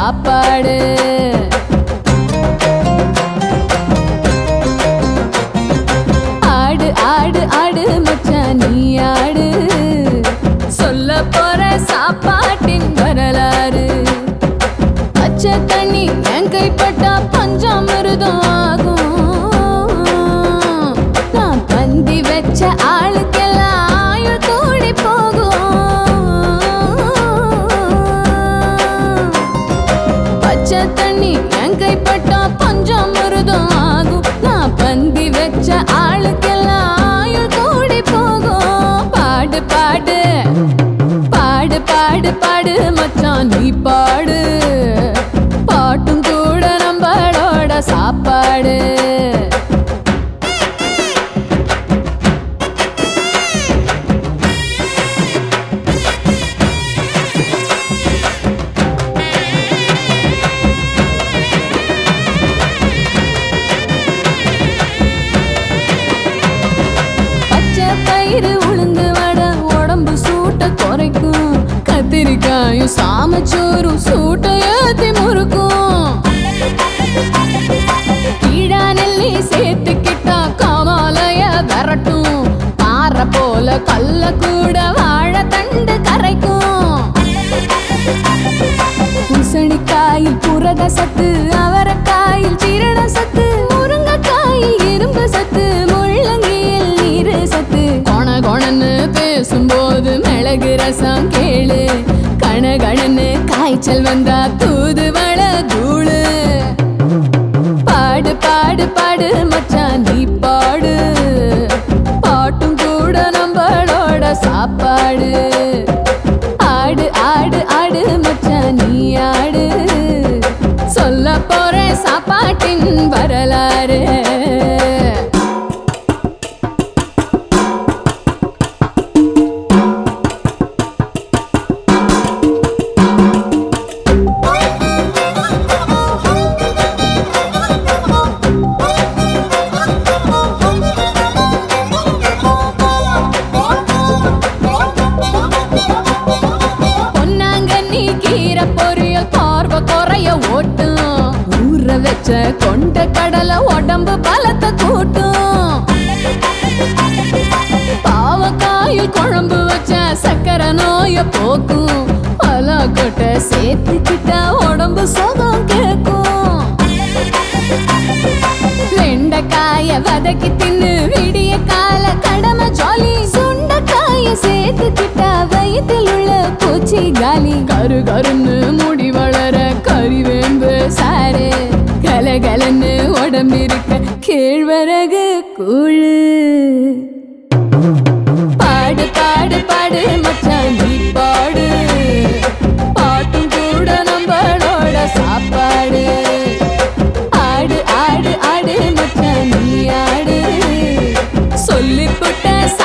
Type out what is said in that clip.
சாப்பாடு ஆடு ஆடு ஆடு மச்சான் நீ ஆடு சொல்ல போற சாப்பாட்டின் வரலாறு பச்சை தண்ணி என் கைப்பட்டா பஞ்சாமிருதம் ஆகும் நான் பந்தி வச்ச ஆளுக்கெல்லாம் ஆயுள் கூடி போகும் பச்சை தண்ணி என் கைப்பட்டா பஞ்சாமிருதம் ஆகும் நான் பந்தி வச்ச ஆளுக்கெல்லாம் ஆயுள் கூடி போகும் பாடு பாடு பாடு பாடு பாடு மச்சான் நீ பாடு பாட்டும் கூட நம்மளோட சாப்பாடு பச்சை பயிறு உளுந்து வடை உடம்பு சூட்ட குறைக்கும் கத்திரிக்காயும் சாமச்சோறும் சூட்ட ஏத்தி முறுக்கும் கீழா நெல்லி சேர்த்துக்கிட்டா காமாலய விரட்டும் பாறை போல கல்ல கூட வாழ தண்டு கரைக்கும் பூசணிக்காயில் புரத சத்து அவரைக்காயில் சீரண சத்து முருங்கைக்காயில் இரும்பு சத்து முள்ளங்கியில் நீரு சத்து கொண கொணன்னு பேசும்போது மிளகு ரசம் கேளு கணகணன்னு காய்ச்சல் வந்தா தூதுவள தூளு பாடு பாடு பாடு மச்சான் நீ பாடு பாட்டும் கூட நம்மளோட சாப்பாடு ஆடு ஆடு ஆடு மச்சான் நீ ஆடு சொல்ல போறேன் சாப்பாட்டின் வரலாறு பொன்னாங்கண்ணி கீரை பொரியல் பார்வை குறைய ஓட்டும் ஊற வச்ச கொண்ட கடலை உடம்பு பலத்தை கூட்டும் பாவக்காயில் குழம்பு வச்ச சக்கரை நோய போக்கும் பலாக்கொட்டை சேர்த்துக்கிட்டா உடம்பு சுகம் கேக்கும் வெண்டைக்காய வதக்கி தின்னு விடிய கால கடமை ஜாலி சுண்டைக்காய சேர்த்துக்கிட்டா வயிற்றில் உள்ள பூச்சி காலி கரு கருன்னு முடி வளர கறிவேம்பு சாரு கலகலன்னு உடம்பிருக்க கேழ்வரகு கூழு பாடு பாடு பாடு மச்சான் நீ பாடு பாட்டும் கூட நம்மளோட சாப்பாடு ஆடு ஆடு ஆடு மச்சான் நீ ஆடு சொல்லி புட்ட